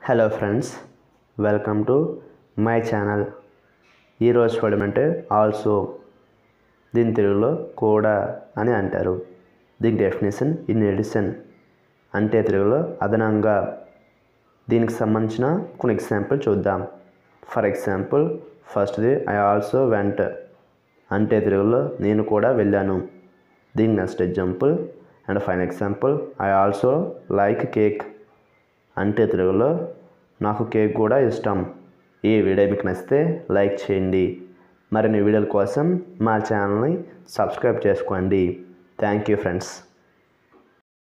hello friends welcome to my channel ఈరోజు పదం అంటే ఆల్సో దీని తెలుగులో కూడా అని అంటారు దీని డెఫినేషన్ ఇన్ ఎడిషన్ అంటే తెలుగులో అదనంగా దీనికి సంబంధించిన కొన్ని ఎగ్జాంపుల్ చూద్దాం ఫర్ ఎగ్జాంపుల్ ఫస్ట్ది ఐ ఆల్సో వెంట్ అంటే తెలుగులో నేను కూడా వెళ్ళాను దీని next example and fine example I also like cake అంటే తెలుగులో నాకు కేక్ కూడా ఇష్టం ఈ వీడియో మీకు నచ్చితే లైక్ చేయండి మరిన్ని వీడియోల కోసం మా ఛానల్ని సబ్స్క్రైబ్ చేసుకోండి థ్యాంక్ యూ ఫ్రెండ్స్